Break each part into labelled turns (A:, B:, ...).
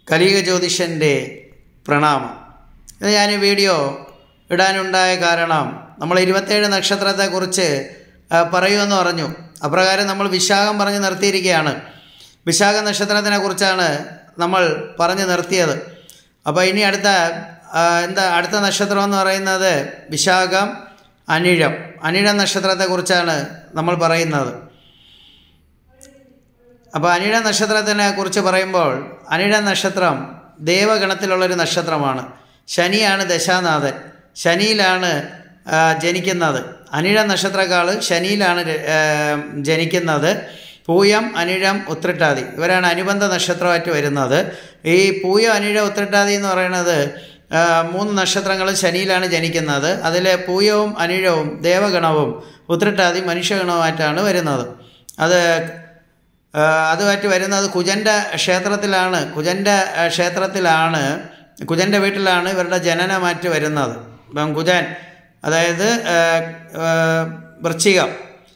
A: കലിക ജ്യോതിഷൻ്റെ പ്രണാമം ഇത് ഞാൻ ഈ വീഡിയോ ഇടാനുണ്ടായ കാരണം നമ്മൾ ഇരുപത്തേഴ് നക്ഷത്രത്തെക്കുറിച്ച് ആ, പറയുമെന്ന് പറഞ്ഞു അപ്രകാരം നമ്മൾ വിശാഖം പറഞ്ഞ് നിർത്തിയിരിക്കുകയാണ് വിശാഖ നക്ഷത്രത്തിനെ കുറിച്ചാണ് നമ്മൾ പറഞ്ഞു നിർത്തിയത് അപ്പോൾ ഇനി അടുത്ത ആ, എന്താ അടുത്ത നക്ഷത്രം എന്ന് പറയുന്നത് വിശാഖം അനിഴം അനിഴം നക്ഷത്രത്തെക്കുറിച്ചാണ് നമ്മൾ പറയുന്നത് അപ്പോൾ അനിഴ നക്ഷത്രത്തിനെ കുറിച്ച് പറയുമ്പോൾ അനിഴ നക്ഷത്രം ദേവഗണത്തിലുള്ളൊരു നക്ഷത്രമാണ് ശനിയാണ് ദശാനാഥൻ ശനിയിലാണ് ആ, ജനിക്കുന്നത് അനിഴ നക്ഷത്രക്കാൾ ശനിയിലാണ് ര- ആ, ജനിക്കുന്നത് പൂയം അനിഴം ഉത്രട്ടാതി ഇവരാണ് അനുബന്ധ നക്ഷത്രമായിട്ട് വരുന്നത് ഈ പൂയം അനിഴ ഉത്രട്ടാതി എന്ന് പറയുന്നത് ആ, മൂന്ന് നക്ഷത്രങ്ങൾ ശനിയിലാണ് ജനിക്കുന്നത് അതിൽ പൂയവും അനിഴവും ദേവഗണവും ഉത്രട്ടാതി മനുഷ്യഗണവുമായിട്ടാണ് വരുന്നത് അത് ആ, അതുമായിട്ട് വരുന്നത് കുജൻ്റെ ക്ഷേത്രത്തിലാണ് കുജൻ്റെ ആ, ക്ഷേത്രത്തിലാണ് കുജൻ്റെ വീട്ടിലാണ് ഇവരുടെ ജനനമാറ്റ് വരുന്നത് ഇപ്പം കുജൻ അതായത് ആ, ആ, വൃശ്ചികം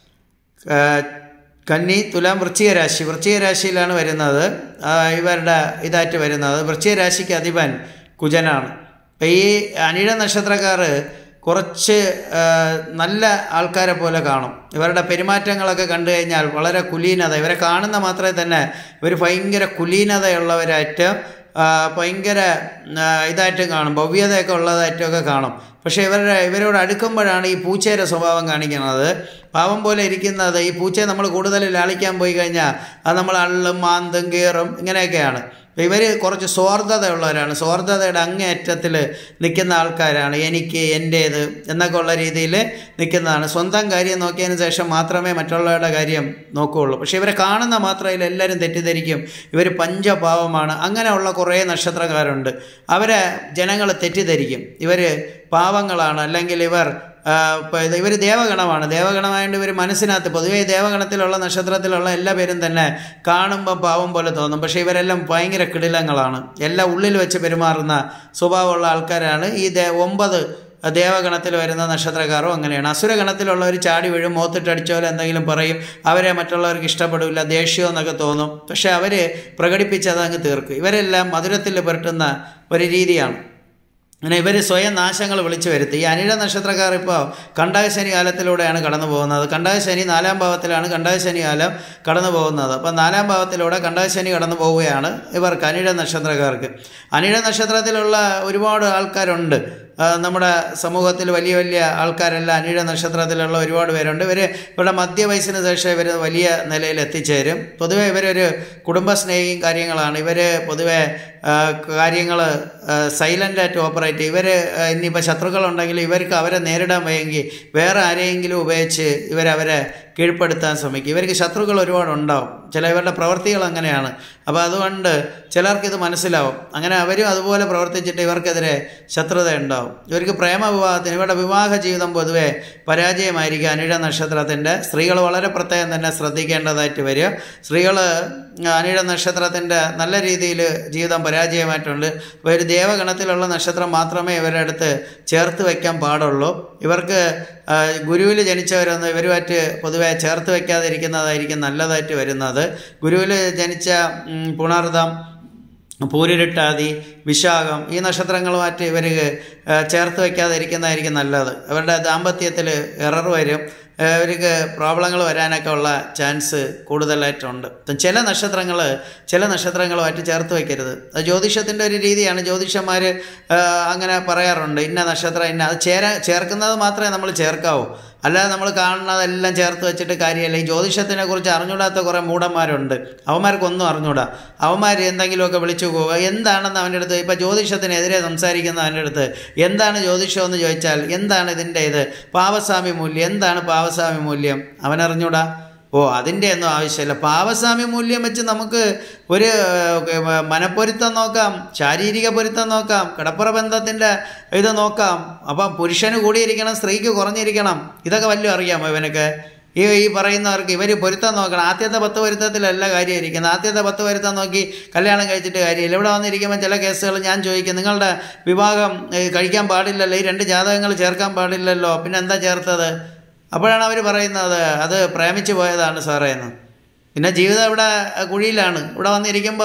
A: ആ, കന്നി തുലാം വൃശ്ചിക രാശി വൃശ്ചിക രാശിയിലാണ് വരുന്നത് ആ, ഇവരുടെ ഇതായിട്ട് വരുന്നത് വൃശ്ചിക രാശിക്ക് അധിപൻ കുജനാണ് അപ്പം ഈ അനിഴ നക്ഷത്രക്കാർ കുറച്ച് ആ, നല്ല ആൾക്കാരെ പോലെ കാണും ഇവരുടെ പെരുമാറ്റങ്ങളൊക്കെ കണ്ടു കഴിഞ്ഞാൽ വളരെ കുലീനത ഇവരെ കാണുന്ന മാത്രമേ തന്നെ ഇവർ ഭയങ്കര കുലീനതയുള്ളവരായിട്ട് ആ, ഭയങ്കര ആ, ഇതായിട്ടും കാണും ഭവ്യതയൊക്കെ ഉള്ളതായിട്ടൊക്കെ കാണും പക്ഷേ ഇവരുടെ ഇവരോട് അടുക്കുമ്പോഴാണ് ഈ പൂച്ചയുടെ സ്വഭാവം കാണിക്കുന്നത് പാവം പോലെ ഇരിക്കുന്നത് ഈ പൂച്ചയെ നമ്മൾ കൂടുതൽ ലാളിക്കാൻ പോയി കഴിഞ്ഞാൽ അത് നമ്മൾ അള്ളും മാന്തും കീറും ഇങ്ങനെയൊക്കെയാണ് ഇവർ കുറച്ച് സ്വാർത്ഥതയുള്ളവരാണ് സ്വാർത്ഥതയുടെ അങ്ങേയറ്റത്തിൽ നിൽക്കുന്ന ആൾക്കാരാണ് എനിക്ക് എൻ്റേത് എന്നൊക്കെ ഉള്ള രീതിയിൽ നിൽക്കുന്നതാണ് സ്വന്തം കാര്യം നോക്കിയതിന് ശേഷം മാത്രമേ മറ്റുള്ളവരുടെ കാര്യം നോക്കുകയുള്ളൂ പക്ഷേ ഇവരെ കാണുന്ന മാത്രമേ എല്ലാവരും തെറ്റിദ്ധരിക്കും ഇവർ പഞ്ചപാവമാണ് അങ്ങനെയുള്ള കുറേ നക്ഷത്രക്കാരുണ്ട് അവരെ ജനങ്ങൾ തെറ്റിദ്ധരിക്കും ഇവർ പാവങ്ങളാണ് അല്ലെങ്കിൽ ഇവർ ഇവർ ദേവഗണമാണ് ദേവഗണമായതുകൊണ്ട് ഇവർ മനസ്സിനകത്ത് പൊതുവേ ഈ ദേവഗണത്തിലുള്ള നക്ഷത്രത്തിലുള്ള എല്ലാ പേരും തന്നെ കാണുമ്പോൾ പാവം പോലെ തോന്നും പക്ഷേ ഇവരെല്ലാം ഭയങ്കര കിടിലങ്ങളാണ് എല്ലാം ഉള്ളിൽ വെച്ച് പെരുമാറുന്ന സ്വഭാവമുള്ള ആൾക്കാരാണ് ഈ ദേ ഒമ്പത് ദേവഗണത്തിൽ വരുന്ന നക്ഷത്രക്കാരും അങ്ങനെയാണ് അസുരഗണത്തിലുള്ളവർ ചാടി വീഴും മോത്തിട്ടടിച്ചോ എന്തെങ്കിലും പറയും അവരെ മറ്റുള്ളവർക്ക് ഇഷ്ടപ്പെടില്ല ദേഷ്യം എന്നൊക്കെ തോന്നും പക്ഷേ അവർ പ്രകടിപ്പിച്ചത് അങ്ങ് തീർക്കും ഇവരെല്ലാം മധുരത്തിൽ പുരട്ടുന്ന ഒരു രീതിയാണ് അങ്ങനെ ഇവർ സ്വയം നാശങ്ങൾ വിളിച്ചു വരുത്തി ഈ അനിഴ നക്ഷത്രക്കാർ ഇപ്പോൾ കണ്ടകശനി കാലത്തിലൂടെയാണ് കടന്നു പോകുന്നത് കണ്ടകശനി നാലാം ഭാവത്തിലാണ് കണ്ടകശനി കാലം കടന്നു പോകുന്നത് അപ്പം നാലാം ഭാവത്തിലൂടെ കണ്ടകശനി കടന്നു പോവുകയാണ് ഇവർക്ക് അനിഴ നക്ഷത്രക്കാർക്ക് അനിഴ നക്ഷത്രത്തിലുള്ള ഒരുപാട് ആൾക്കാരുണ്ട് ആ, നമ്മുടെ സമൂഹത്തിൽ വലിയ വലിയ ആൾക്കാരെല്ലാം അനിഴ നക്ഷത്രത്തിലുള്ള ഒരുപാട് പേരുണ്ട് ഇവർ ഇവിടെ മധ്യവയസ്സിന് ശേഷം ഇവർ വലിയ നിലയിൽ എത്തിച്ചേരും പൊതുവേ ഇവരൊരു കുടുംബസ്നേഹിയും കാര്യങ്ങളാണ് ഇവർ പൊതുവേ കാര്യങ്ങൾ സൈലൻ്റായിട്ട് ഓപ്പറേറ്റ് ചെയ്യും ഇവർ ഇനിയിപ്പോൾ ശത്രുക്കളുണ്ടെങ്കിൽ ഇവർക്ക് അവരെ നേരിടാൻ വയ്യെങ്കിൽ വേറെ ആരെയെങ്കിലും ഉപയോഗിച്ച് ഇവരവരെ കീഴ്പ്പെടുത്താൻ ശ്രമിക്കും ഇവർക്ക് ശത്രുക്കൾ ഒരുപാടുണ്ടാവും ചില ഇവരുടെ പ്രവൃത്തികൾ അങ്ങനെയാണ് അപ്പോൾ അതുകൊണ്ട് ചിലർക്ക് ഇത് മനസ്സിലാവും അങ്ങനെ അവരും അതുപോലെ പ്രവർത്തിച്ചിട്ട് ഇവർക്കെതിരെ ശത്രുത ഉണ്ടാവും ഇവർക്ക് പ്രേമ വിവാഹത്തിന് ഇവരുടെ വിവാഹ ജീവിതം പൊതുവെ പരാജയമായിരിക്കും അനിഴ നക്ഷത്രത്തിൻ്റെ സ്ത്രീകൾ വളരെ പ്രത്യേകം തന്നെ ശ്രദ്ധിക്കേണ്ടതായിട്ട് വരിക സ്ത്രീകൾ അനിഴ നക്ഷത്രത്തിൻ്റെ നല്ല രീതിയിൽ ജീവിതം പരാജയമായിട്ടുണ്ട് അപ്പോൾ ഒരു ദേവഗണത്തിലുള്ള നക്ഷത്രം മാത്രമേ ഇവരുടെ അടുത്ത് ചേർത്ത് വയ്ക്കാൻ പാടുള്ളൂ ഇവർക്ക് ഗുരുവിൽ ജനിച്ചവരൊന്നും ഇവരുമായിട്ട് പൊതുവെ ചേർത്ത് വയ്ക്കാതിരിക്കുന്നതായിരിക്കും നല്ലതായിട്ട് വരുന്നത് ഗുരുവിൽ ജനിച്ച ഉം, പുണർദം പൂരിരുട്ടാതി വിശാഖം ഈ നക്ഷത്രങ്ങളുമായിട്ട് ഇവർ ചേർത്ത് വയ്ക്കാതിരിക്കുന്നതായിരിക്കും നല്ലത് അവരുടെ ദാമ്പത്യത്തിൽ എറർ വരും ഏഹ് ഇവർക്ക് പ്രോബ്ലങ്ങൾ വരാനൊക്കെ ഉള്ള ചാൻസ് കൂടുതലായിട്ടുണ്ട് ഇപ്പം ചില നക്ഷത്രങ്ങൾ ചില നക്ഷത്രങ്ങളുമായിട്ട് ചേർത്ത് വയ്ക്കരുത് അത് ജ്യോതിഷത്തിൻ്റെ ഒരു രീതിയാണ് ജ്യോതിഷന്മാർ അങ്ങനെ പറയാറുണ്ട് ഇന്ന നക്ഷത്രം ഇന്ന അത് ചേര ചേർക്കുന്നത് മാത്രമേ നമ്മൾ ചേർക്കാവൂ അല്ലാതെ നമ്മൾ കാണുന്നതെല്ലാം ചേർത്ത് വെച്ചിട്ട് കാര്യമല്ല ഈ ജ്യോതിഷത്തിനെ കുറിച്ച് അറിഞ്ഞൂടാത്ത കുറേ മൂഢന്മാരുണ്ട് അവന്മാർക്കൊന്നും അറിഞ്ഞൂടാ അവന്മാർ എന്തെങ്കിലുമൊക്കെ വിളിച്ചു പോവുക എന്താണെന്ന് അവൻ്റെ അടുത്ത് ഇപ്പം ജ്യോതിഷത്തിനെതിരെ സംസാരിക്കുന്ന അവൻ്റെ അടുത്ത് എന്താണ് ജ്യോതിഷം എന്ന് ചോദിച്ചാൽ എന്താണ് ഇതിൻ്റെ ഇത് പാവസ്വാമി മൂല്യം എന്താണ് പാവസ്വാമി മൂല്യം അവനറിഞ്ഞൂടാ ഓ അതിൻ്റെ ഒന്നും ആവശ്യമില്ല പാവസ്വാമി മൂല്യം വെച്ച് നമുക്ക് ഒരു ഏഹ്, മനപ്പൊരുത്തം നോക്കാം ശാരീരിക പൊരുത്തം നോക്കാം കിടപ്പുറ ബന്ധത്തിൻ്റെ ഇത് നോക്കാം അപ്പം പുരുഷന് കൂടിയിരിക്കണം സ്ത്രീക്ക് കുറഞ്ഞിരിക്കണം ഇതൊക്കെ വല്ലതും അറിയാമോ ഇവനൊക്കെ ഈ ഈ പറയുന്നവർക്ക് ഇവർ പൊരുത്തം നോക്കണം ആദ്യത്തെ പത്ത് പൊരുത്തത്തിലല്ല കാര്യം ഇരിക്കുന്നത് ആദ്യത്തെ പത്ത് പൊരുത്തം നോക്കി കല്യാണം കഴിച്ചിട്ട് കാര്യമില്ല ഇവിടെ വന്നിരിക്കുമ്പോൾ ചില കേസുകൾ ഞാൻ ചോദിക്കും നിങ്ങളുടെ വിവാഹം ഏഹ്, കഴിക്കാൻ പാടില്ലല്ലോ ഈ രണ്ട് ജാതകങ്ങൾ ചേർക്കാൻ പാടില്ലല്ലോ പിന്നെ എന്താ ചേർത്തത് അപ്പോഴാണ് അവർ പറയുന്നത് അത് പ്രേമിച്ച് പോയതാണ് സാറേ എന്ന് പിന്നെ ജീവിതം ഇവിടെ കുഴിയിലാണ് ഇവിടെ വന്നിരിക്കുമ്പോൾ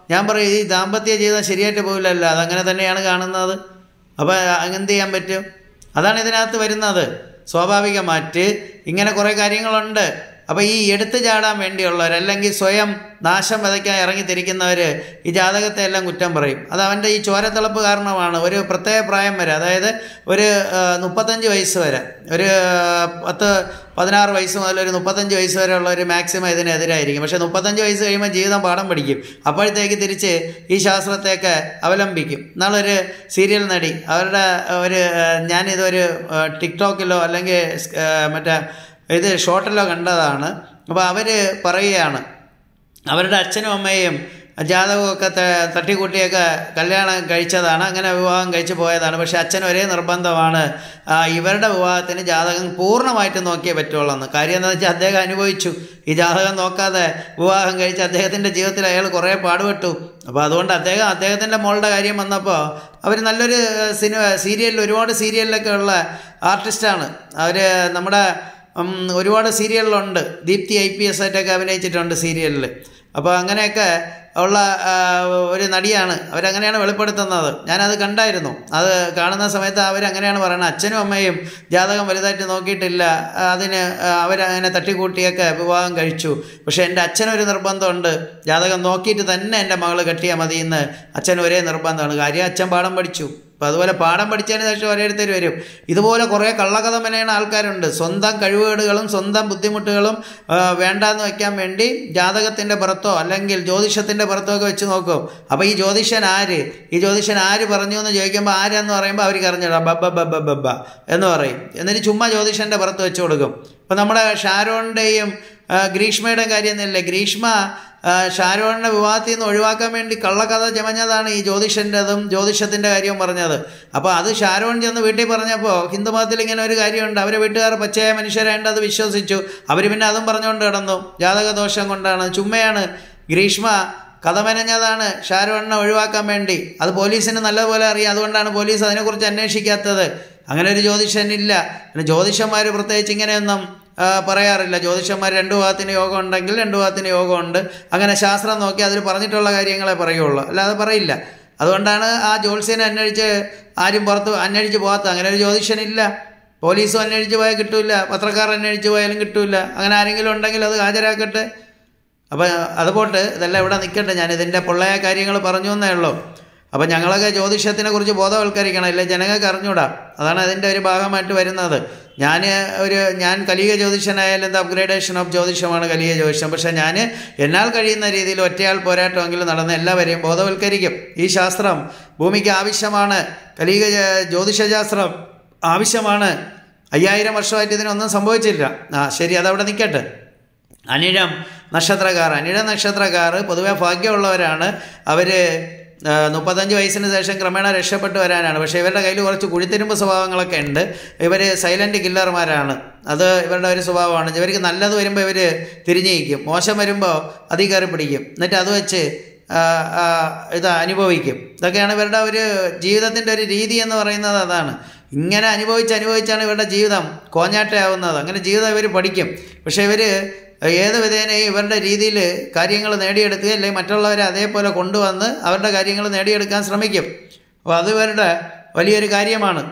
A: ഞാൻ പറയും ഈ ദാമ്പത്യ ജീവിതം ശരിയായിട്ട് പോകില്ലല്ലോ അതങ്ങനെ തന്നെയാണ് കാണുന്നത് അപ്പോൾ എന്ത് ചെയ്യാൻ പറ്റും അതാണ് ഇതിനകത്ത് വരുന്നത് സ്വാഭാവികമായിട്ട് ഇങ്ങനെ കുറേ കാര്യങ്ങളുണ്ട് അപ്പോൾ ഈ എടുത്തു ചാടാൻ വേണ്ടിയുള്ളവർ അല്ലെങ്കിൽ സ്വയം നാശം വിതയ്ക്കാൻ ഇറങ്ങിത്തിരിക്കുന്നവർ ഈ ജാതകത്തെ എല്ലാം കുറ്റം പറയും അത് അവൻ്റെ ഈ ചോരത്തിളപ്പ് കാരണമാണ് ഒരു പ്രത്യേക പ്രായം വരെ അതായത് ഒരു ആ, മുപ്പത്തഞ്ച് വയസ്സ് വരെ ഒരു ആ, പത്ത് പതിനാറ് വയസ്സ് മുതൽ ഒരു മുപ്പത്തഞ്ച് വയസ്സ് വരെ ഉള്ള ഒരു മാക്സിമം ഇതിനെതിരായിരിക്കും പക്ഷേ മുപ്പത്തഞ്ച് വയസ്സ് കഴിയുമ്പോൾ ജീവിതം പാഠം പഠിക്കും അപ്പോഴത്തേക്ക് തിരിച്ച് ഈ ശാസ്ത്രത്തെയൊക്കെ അവലംബിക്കും നാളൊരു സീരിയൽ നടി അവരുടെ ഒരു ആ, ഞാനിതൊരു ആ, ടിക്ടോക്കിലോ അല്ലെങ്കിൽ സ്- ആ, മറ്റേ ഇത് ഷോർട്ടിലോ കണ്ടതാണ് അപ്പോൾ അവർ പറയുകയാണ് അവരുടെ അച്ഛനും അമ്മയും ജാതകമൊക്കെ ത- തട്ടിക്കൂട്ടിയൊക്കെ കല്യാണം കഴിച്ചതാണ് അങ്ങനെ വിവാഹം കഴിച്ചു പോയതാണ് പക്ഷേ അച്ഛൻ ഒരേ നിർബന്ധമാണ് ആ, ഇവരുടെ വിവാഹത്തിന് ജാതകം പൂർണ്ണമായിട്ട് നോക്കിയേ പറ്റുള്ളൂ എന്ന് കാര്യം എന്താണെന്ന് വെച്ചാൽ അദ്ദേഹം അനുഭവിച്ചു ഈ ജാതകം നോക്കാതെ വിവാഹം കഴിച്ച് അദ്ദേഹത്തിൻ്റെ ജീവിതത്തിൽ അയാൾ കുറേ പാടുപെട്ടു അപ്പോൾ അതുകൊണ്ട് അദ്ദേഹം അദ്ദേഹത്തിൻ്റെ മോളുടെ കാര്യം വന്നപ്പോൾ അവർ നല്ലൊരു സിനിമ സീരിയലിൽ ഒരുപാട് സീരിയലിലൊക്കെ ഉള്ള ആർട്ടിസ്റ്റാണ് അവർ നമ്മുടെ ഉം, ഒരുപാട് സീരിയലിലുണ്ട് ദീപ്തി ഐ പി എസ് ആയിട്ടൊക്കെ അഭിനയിച്ചിട്ടുണ്ട് സീരിയലിൽ അപ്പോൾ അങ്ങനെയൊക്കെ ഉള്ള ആ, ഒരു നടിയാണ് അവരങ്ങനെയാണ് വെളിപ്പെടുത്തുന്നത് ഞാനത് കണ്ടായിരുന്നു അത് കാണുന്ന സമയത്ത് അവരങ്ങനെയാണ് പറയുന്നത് അച്ഛനും അമ്മയും ജാതകം വലുതായിട്ട് നോക്കിയിട്ടില്ല അതിന് അവരങ്ങനെ തട്ടിക്കൂട്ടിയൊക്കെ വിവാഹം കഴിച്ചു പക്ഷേ എൻ്റെ അച്ഛനൊരു നിർബന്ധമുണ്ട് ജാതകം നോക്കിയിട്ട് തന്നെ എൻ്റെ മകൾ കെട്ടിയാൽ മതി എന്ന് അച്ഛൻ ഒരേ നിർബന്ധമാണ് കാര്യം അച്ഛൻ പാഠം പഠിച്ചു അപ്പോൾ അതുപോലെ പാഠം പഠിച്ചതിന് ശേഷം ഓരോരുത്തർ വരും ഇതുപോലെ കുറേ കള്ളക്കഥ മെനയുന്ന ആൾക്കാരുണ്ട് സ്വന്തം കഴിവുകേടുകളും സ്വന്തം ബുദ്ധിമുട്ടുകളും ആ, വേണ്ടാന്ന് വയ്ക്കാൻ വേണ്ടി ജാതകത്തിൻ്റെ പുറത്തോ അല്ലെങ്കിൽ ജ്യോതിഷത്തിൻ്റെ പുറത്തോ ഒക്കെ വെച്ച് നോക്കും അപ്പോൾ ഈ ജ്യോതിഷൻ ആര് ഈ ജ്യോതിഷൻ ആര് പറഞ്ഞു എന്ന് ചോദിക്കുമ്പോൾ ആരെന്ന് പറയുമ്പോൾ അവർക്ക് അറിഞ്ഞിടാ ബബ്ബ ബബ്ബ ബബ്ബ എന്ന് പറയും എന്നിട്ട് ചുമ്മാ ജ്യോതിഷൻ്റെ പുറത്ത് വെച്ച് കൊടുക്കും ഇപ്പം നമ്മുടെ ഷാരോണിൻ്റെയും ഗ്രീഷ്മയുടെയും കാര്യം തന്നെയല്ലേ ഗ്രീഷ്മ ആ, ഷാരോണിനെ വിവാഹത്തിൽ നിന്ന് ഒഴിവാക്കാൻ വേണ്ടി കള്ളക്കഥ ചമഞ്ഞതാണ് ഈ ജ്യോതിഷൻ്റെതും ജ്യോതിഷത്തിൻ്റെ കാര്യവും പറഞ്ഞത് അപ്പോൾ അത് ഷാരോൺ ചെന്ന് വീട്ടിൽ പറഞ്ഞപ്പോൾ ഹിന്ദുമതത്തിൽ ഇങ്ങനെ ഒരു കാര്യമുണ്ട് അവരെ വീട്ടുകാർ പച്ചയായ മനുഷ്യരായിട്ട് അത് വിശ്വസിച്ചു അവർ പിന്നെ അതും പറഞ്ഞുകൊണ്ട് കിടന്നു ജാതകദോഷം കൊണ്ടാണ് ചുമ്മയാണ് ഗ്രീഷ്മ കഥ മെനഞ്ഞതാണ് ഷാരോണിനെ ഒഴിവാക്കാൻ വേണ്ടി അത് പോലീസിന് നല്ലപോലെ അറിയാം അതുകൊണ്ടാണ് പോലീസ് അതിനെക്കുറിച്ച് അന്വേഷിക്കാത്തത് അങ്ങനെ ഒരു ജ്യോതിഷനില്ല പിന്നെ ജ്യോതിഷന്മാർ പ്രത്യേകിച്ച് ഇങ്ങനെയൊന്നും ആ, പറയാറില്ല ജ്യോതിഷന്മാർ രണ്ട് ഭാഗത്തിന് യോഗം ഉണ്ടെങ്കിൽ രണ്ട് ഭാഗത്തിന് യോഗമുണ്ട് അങ്ങനെ ശാസ്ത്രം നോക്കി അതിൽ പറഞ്ഞിട്ടുള്ള കാര്യങ്ങളെ പറയുള്ളൂ അല്ലാതെ പറയില്ല അതുകൊണ്ടാണ് ആ ജ്യോത്സ്യനെ അന്വേഷിച്ച് ആരും പുറത്ത് അന്വേഷിച്ച് പോകാത്ത അങ്ങനെ ഒരു ജ്യോതിഷനില്ല പോലീസും അന്വേഷിച്ച് പോയാൽ കിട്ടൂല പത്രക്കാർ അന്വേഷിച്ച് പോയാലും കിട്ടൂല അങ്ങനെ ആരെങ്കിലും ഉണ്ടെങ്കിൽ അത് ഹാജരാക്കട്ടെ അപ്പോൾ അതുപോട്ട് ഇതെല്ലാം ഇവിടെ നിൽക്കട്ടെ ഞാൻ ഇതിൻ്റെ പൊള്ളയായ കാര്യങ്ങൾ പറഞ്ഞു എന്നേ ഉള്ളൂ അപ്പോൾ ഞങ്ങളൊക്കെ ജ്യോതിഷത്തിനെ കുറിച്ച് ബോധവൽക്കരിക്കണം ഇല്ല ജനങ്ങൾക്ക് അറിഞ്ഞൂടാ അതാണ് അതിൻ്റെ ഒരു ഭാഗമായിട്ട് വരുന്നത് ഞാൻ ഒരു ഞാൻ കലിക ജ്യോതിഷനായാലും എന്താ അപ്ഗ്രേഡേഷൻ ഓഫ് ജ്യോതിഷമാണ് കലിക ജ്യോതിഷം പക്ഷേ ഞാൻ എന്നാൽ കഴിയുന്ന രീതിയിൽ ഒറ്റയാൾ പോരാട്ടമെങ്കിലും നടന്ന് എല്ലാവരെയും ബോധവൽക്കരിക്കും ഈ ശാസ്ത്രം ഭൂമിക്ക് ആവശ്യമാണ് കലിക ജ- ജ്യോതിഷശാസ്ത്രം ആവശ്യമാണ് അയ്യായിരം വർഷമായിട്ട് ഇതിനൊന്നും സംഭവിച്ചില്ല ആ ശരി അതവിടെ നിൽക്കട്ടെ അനിഴം നക്ഷത്രക്കാർ അനിഴം നക്ഷത്രക്കാർ പൊതുവെ ഭാഗ്യമുള്ളവരാണ് അവർ മുപ്പത്തഞ്ച് വയസ്സിന് ശേഷം ക്രമേണ രക്ഷപ്പെട്ടു വരാനാണ് പക്ഷേ ഇവരുടെ കയ്യിൽ കുറച്ച് കുഴിത്തിരുമ്പ് സ്വഭാവങ്ങളൊക്കെ ഉണ്ട് ഇവർ സൈലൻറ്റ് കില്ലർമാരാണ് അത് ഇവരുടെ ഒരു സ്വഭാവമാണ് ഇവർക്ക് നല്ലത് വരുമ്പോൾ ഇവർ തിരിഞ്ഞിരിക്കും മോശം വരുമ്പോൾ അതിൽ കയറി പിടിക്കും എന്നിട്ട് അത് വെച്ച് ആ, ആ, ഇത് അനുഭവിക്കും ഇതൊക്കെയാണ് ഇവരുടെ ഒരു ജീവിതത്തിൻ്റെ ഒരു രീതി എന്ന് പറയുന്നത് അതാണ് ഇങ്ങനെ അനുഭവിച്ച് അനുഭവിച്ചാണ് ഇവരുടെ ജീവിതം കോഞ്ഞാട്ടയാവുന്നത് അങ്ങനെ ജീവിതം ഇവർ പഠിക്കും പക്ഷേ ഇവർ ഏത് വിധേനയും ഇവരുടെ രീതിയിൽ കാര്യങ്ങൾ നേടിയെടുക്കുക അല്ലെങ്കിൽ മറ്റുള്ളവരെ അതേപോലെ കൊണ്ടുവന്ന് അവരുടെ കാര്യങ്ങൾ നേടിയെടുക്കാൻ ശ്രമിക്കും അപ്പോൾ അത് ഇവരുടെ വലിയൊരു കാര്യമാണ്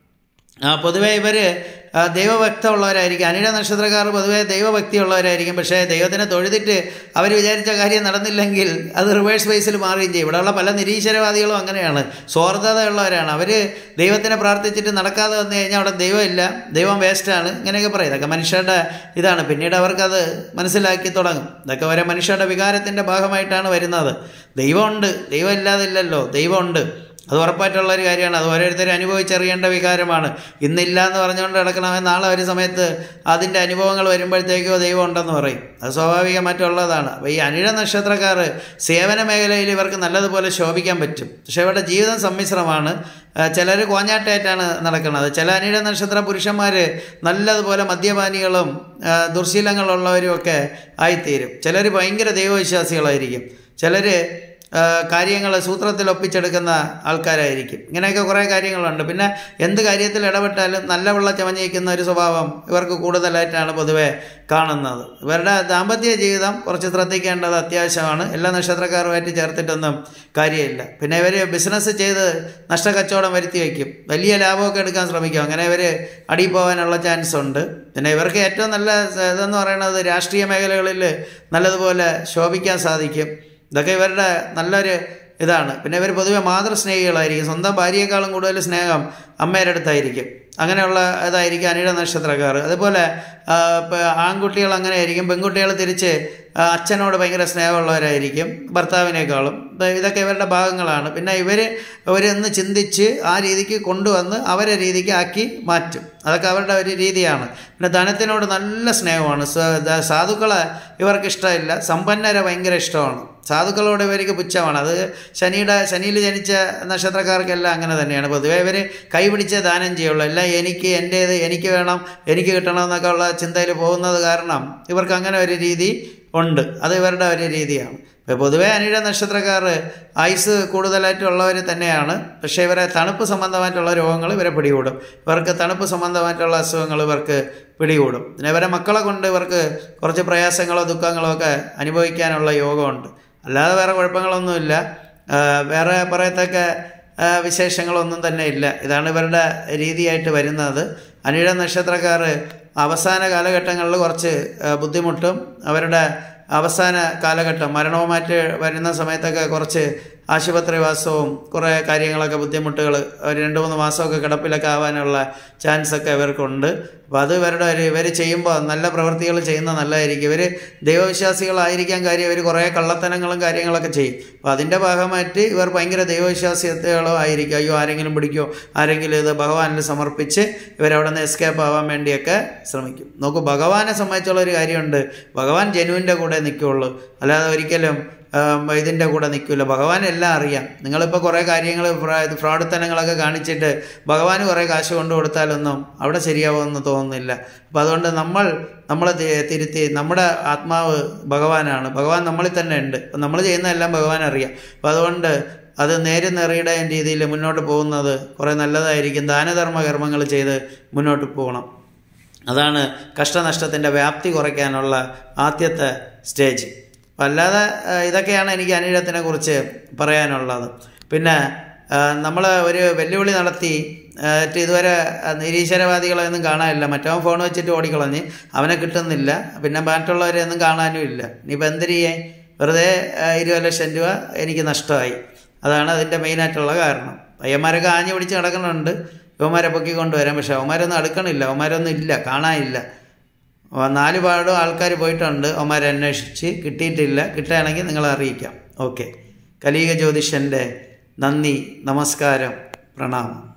A: ആ, പൊതുവേ ഇവർ ദൈവഭക്തമുള്ളവരായിരിക്കും അനിഴ നക്ഷത്രക്കാർ പൊതുവേ ദൈവഭക്തിയുള്ളവരായിരിക്കും പക്ഷേ ദൈവത്തിനെ തൊഴുതിട്ട് അവർ വിചാരിച്ച കാര്യം നടന്നില്ലെങ്കിൽ അത് റിവേഴ്സ് ബേസിൽ മാറുകയും ചെയ്യും ഇവിടെയുള്ള പല നിരീശ്വരവാദികളും അങ്ങനെയാണ് സ്വാർത്ഥതയുള്ളവരാണ് അവർ ദൈവത്തിനെ പ്രാർത്ഥിച്ചിട്ട് നടക്കാതെ വന്നു കഴിഞ്ഞാൽ അവിടെ ദൈവമില്ല ദൈവം വേസ്റ്റാണ് ഇങ്ങനെയൊക്കെ പറയും ഇതൊക്കെ മനുഷ്യരുടെ ഇതാണ് പിന്നീട് അവർക്കത് മനസ്സിലാക്കി തുടങ്ങും ഇതൊക്കെ വരെ മനുഷ്യരുടെ വികാരത്തിൻ്റെ ഭാഗമായിട്ടാണ് വരുന്നത് ദൈവമുണ്ട് ദൈവം ഇല്ലാതില്ലല്ലോ ദൈവമുണ്ട് അത് ഉറപ്പായിട്ടുള്ള ഒരു കാര്യമാണ് അത് ഓരോരുത്തരും അനുഭവിച്ചറിയേണ്ട വികാരമാണ് ഇന്നില്ല എന്ന് പറഞ്ഞുകൊണ്ട് കിടക്കണമെന്ന് നാളെ ഒരു സമയത്ത് അതിൻ്റെ അനുഭവങ്ങൾ വരുമ്പോഴത്തേക്കോ ദൈവം ഉണ്ടെന്ന് പറയും അത് സ്വാഭാവികമായിട്ടുള്ളതാണ് അപ്പോൾ ഈ അനിഴ നക്ഷത്രക്കാർ സേവന മേഖലയിൽ ഇവർക്ക് നല്ലതുപോലെ ശോഭിക്കാൻ പറ്റും പക്ഷേ ഇവരുടെ ജീവിതം സമ്മിശ്രമാണ് ചിലർ കോഞ്ഞാട്ടായിട്ടാണ് നടക്കുന്നത് ചില അനിഴ നക്ഷത്ര പുരുഷന്മാർ നല്ലതുപോലെ മദ്യപാനികളും ആ, ദുർശീലങ്ങളുള്ളവരും ഒക്കെ ആയിത്തീരും ചിലർ ഭയങ്കര ദൈവവിശ്വാസികളായിരിക്കും ചിലർ കാര്യങ്ങൾ സൂത്രത്തിൽ ഒപ്പിച്ചെടുക്കുന്ന ആൾക്കാരായിരിക്കും ഇങ്ങനെയൊക്കെ കുറേ കാര്യങ്ങളുണ്ട് പിന്നെ എന്ത് കാര്യത്തിൽ ഇടപെട്ടാലും നല്ല വെള്ള ചമഞ്ഞിരിക്കുന്ന ഒരു സ്വഭാവം ഇവർക്ക് കൂടുതലായിട്ടാണ് പൊതുവെ കാണുന്നത് ഇവരുടെ ദാമ്പത്യ ജീവിതം കുറച്ച് ശ്രദ്ധിക്കേണ്ടത് അത്യാവശ്യമാണ് എല്ലാ നക്ഷത്രക്കാരുമായിട്ട് ചേർത്തിട്ടൊന്നും കാര്യമില്ല പിന്നെ ഇവർ ബിസിനസ് ചെയ്ത് നഷ്ടക്കച്ചവടം വരുത്തി വയ്ക്കും വലിയ ലാഭമൊക്കെ എടുക്കാൻ ശ്രമിക്കും അങ്ങനെ ഇവർ അടി പോകാനുള്ള ചാൻസ് ഉണ്ട് പിന്നെ ഇവർക്ക് ഏറ്റവും നല്ല ഇതെന്ന് പറയുന്നത് രാഷ്ട്രീയ മേഖലകളിൽ നല്ലതുപോലെ ശോഭിക്കാൻ സാധിക്കും ഇതൊക്കെ ഇവരുടെ നല്ലൊരു ഇതാണ് പിന്നെ ഇവർ പൊതുവെ മാതൃസ്നേഹികളായിരിക്കും സ്വന്തം ഭാര്യയെക്കാളും കൂടുതൽ സ്നേഹം അമ്മയുടെ അടുത്തായിരിക്കും അങ്ങനെയുള്ള ഇതായിരിക്കും അനിഴ നക്ഷത്രക്കാർ അതുപോലെ ആൺകുട്ടികൾ അങ്ങനെ ആയിരിക്കും പെൺകുട്ടികൾ തിരിച്ച് അച്ഛനോട് ഭയങ്കര സ്നേഹമുള്ളവരായിരിക്കും ഭർത്താവിനേക്കാളും ഇതൊക്കെ ഇവരുടെ ഭാഗങ്ങളാണ് പിന്നെ ഇവർ ഇവരൊന്ന് ചിന്തിച്ച് ആ രീതിക്ക് കൊണ്ടുവന്ന് അവരെ രീതിക്ക് ആക്കി മാറ്റും അതൊക്കെ അവരുടെ ഒരു രീതിയാണ് പിന്നെ ധനത്തിനോട് നല്ല സ്നേഹമാണ് സാധുക്കളെ ഇവർക്ക് ഇഷ്ടമില്ല സമ്പന്നരെ ഭയങ്കര ഇഷ്ടമാണ് സാധുക്കളോട് ഇവർക്ക് പുച്ഛമാണ് അത് ശനിയുടെ ശനിയിൽ ജനിച്ച നക്ഷത്രക്കാർക്കെല്ലാം അങ്ങനെ തന്നെയാണ് പൊതുവേ ഇവർ കൈപിടിച്ചേ ദാനം ചെയ്യുള്ളൂ എല്ലാം എനിക്ക് എൻ്റേത് എനിക്ക് വേണം എനിക്ക് കിട്ടണം എന്നൊക്കെ ഉള്ള ചിന്തയിൽ പോകുന്നത് കാരണം ഇവർക്ക് അങ്ങനെ ഒരു രീതി ഉണ്ട് അത് ഇവരുടെ ഒരു രീതിയാണ് ഇപ്പോൾ പൊതുവേ അനിഴ നക്ഷത്രക്കാർ ആയുസ് കൂടുതലായിട്ടുള്ളവർ തന്നെയാണ് പക്ഷേ ഇവരെ തണുപ്പ് സംബന്ധമായിട്ടുള്ള രോഗങ്ങൾ ഇവരെ പിടികൂടും ഇവർക്ക് തണുപ്പ് സംബന്ധമായിട്ടുള്ള അസുഖങ്ങൾ ഇവർക്ക് പിടികൂടും പിന്നെ ഇവരെ മക്കളെ കൊണ്ട് ഇവർക്ക് കുറച്ച് പ്രയാസങ്ങളോ ദുഃഖങ്ങളോ ഒക്കെ അനുഭവിക്കാനുള്ള യോഗമുണ്ട് അല്ലാതെ വേറെ കുഴപ്പങ്ങളൊന്നുമില്ല വേറെ പറയത്തക്ക വിശേഷങ്ങളൊന്നും തന്നെ ഇല്ല ഇതാണ് ഇവരുടെ രീതിയായിട്ട് വരുന്നത് അനിഴ നക്ഷത്രക്കാർ അവസാന കാലഘട്ടങ്ങളിൽ കുറച്ച് ബുദ്ധിമുട്ടും അവരുടെ അവസാന കാലഘട്ടം മരണവുമായിട്ട് വരുന്ന സമയത്തൊക്കെ കുറച്ച് ആശുപത്രിവാസവും കുറേ കാര്യങ്ങളൊക്കെ ബുദ്ധിമുട്ടുകൾ ഒരു രണ്ട് മൂന്ന് മാസമൊക്കെ കിടപ്പിലൊക്കെ ആവാനുള്ള ചാൻസൊക്കെ ഇവർക്കുണ്ട് അപ്പോൾ അത് ഇവരുടെ ഒരു ഇവർ ചെയ്യുമ്പോൾ നല്ല പ്രവൃത്തികൾ ചെയ്യുന്നത് നല്ലതായിരിക്കും ഇവർ ദൈവവിശ്വാസികളായിരിക്കാൻ കാര്യം ഇവർ കുറേ കള്ളത്തനങ്ങളും കാര്യങ്ങളൊക്കെ ചെയ്യും അപ്പോൾ അതിൻ്റെ ഭാഗമായിട്ട് ഇവർ ഭയങ്കര ദൈവവിശ്വാസികളോ ആയിരിക്കും അയ്യോ ആരെങ്കിലും പിടിക്കോ ആരെങ്കിലും ഇത് ഭഗവാനിൽ സമർപ്പിച്ച് ഇവരവിടെ നിന്ന് എസ്കേപ്പ് ആവാൻ വേണ്ടിയൊക്കെ ശ്രമിക്കും നോക്കൂ ഭഗവാനെ സംബന്ധിച്ചുള്ള ഒരു കാര്യമുണ്ട് ഭഗവാൻ ജനുവിൻ്റെ കൂടെ നിൽക്കുകയുള്ളൂ അല്ലാതെ ഒരിക്കലും ഇതിൻ്റെ കൂടെ നിൽക്കില്ല ഭഗവാൻ എല്ലാം അറിയാം നിങ്ങളിപ്പോൾ കുറേ കാര്യങ്ങൾ ഫ്രോഡത്തനങ്ങളൊക്കെ കാണിച്ചിട്ട് ഭഗവാന് കുറേ കാശ് കൊണ്ടു കൊടുത്താലൊന്നും അവിടെ ശരിയാവുമെന്ന് തോന്നുന്നില്ല അപ്പോൾ അതുകൊണ്ട് നമ്മൾ നമ്മളെ തിരുത്തി നമ്മുടെ ആത്മാവ് ഭഗവാനാണ് ഭഗവാൻ നമ്മളിൽ തന്നെ ഉണ്ട് അപ്പം നമ്മൾ ചെയ്യുന്നതെല്ലാം ഭഗവാൻ അറിയാം അപ്പോൾ അതുകൊണ്ട് അത് നേരെ നിറയുടെ രീതിയിൽ മുന്നോട്ട് പോകുന്നത് കുറേ നല്ലതായിരിക്കും ദാനധർമ്മ കർമ്മങ്ങൾ ചെയ്ത് മുന്നോട്ട് പോകണം അതാണ് കഷ്ടനഷ്ടത്തിൻ്റെ വ്യാപ്തി കുറയ്ക്കാനുള്ള ആദ്യത്തെ സ്റ്റേജ് അപ്പം അല്ലാതെ ഇതൊക്കെയാണ് എനിക്ക് അനിഴത്തിനെ കുറിച്ച് പറയാനുള്ളത് പിന്നെ നമ്മൾ ഒരു വെല്ലുവിളി നടത്തി ഇതുവരെ നിരീശ്വരവാദികളെയൊന്നും കാണാനില്ല മറ്റവൻ ഫോൺ വെച്ചിട്ട് ഓടിക്കളഞ്ഞ് അവനെ കിട്ടുന്നില്ല പിന്നെ മറ്റുള്ളവരെ ഒന്നും കാണാനും ഇല്ല ഇനിയിപ്പോൾ എന്ത് ചെയ്യേ വെറുതെ ഇരുപത് ലക്ഷം രൂപ എനിക്ക് നഷ്ടമായി അതാണ് അതിൻ്റെ മെയിനായിട്ടുള്ള കാരണം പയ്യന്മാരൊക്കെ ആഞ്ഞു പിടിച്ച് നടക്കുന്നുണ്ട് ഇവന്മാരെ പൊക്കി കൊണ്ടുവരാം പക്ഷെ അവന്മാരൊന്നും അടുക്കണില്ല അവന്മാരൊന്നും ഇല്ല കാണാനില്ല നാല് പാടും ആൾക്കാർ പോയിട്ടുണ്ട് അവന്മാരെ അന്വേഷിച്ച് കിട്ടിയിട്ടില്ല കിട്ടുകയാണെങ്കിൽ നിങ്ങളെ അറിയിക്കാം ഓക്കെ കലീക ജ്യോതിഷൻ്റെ നന്ദി നമസ്കാരം പ്രണാമം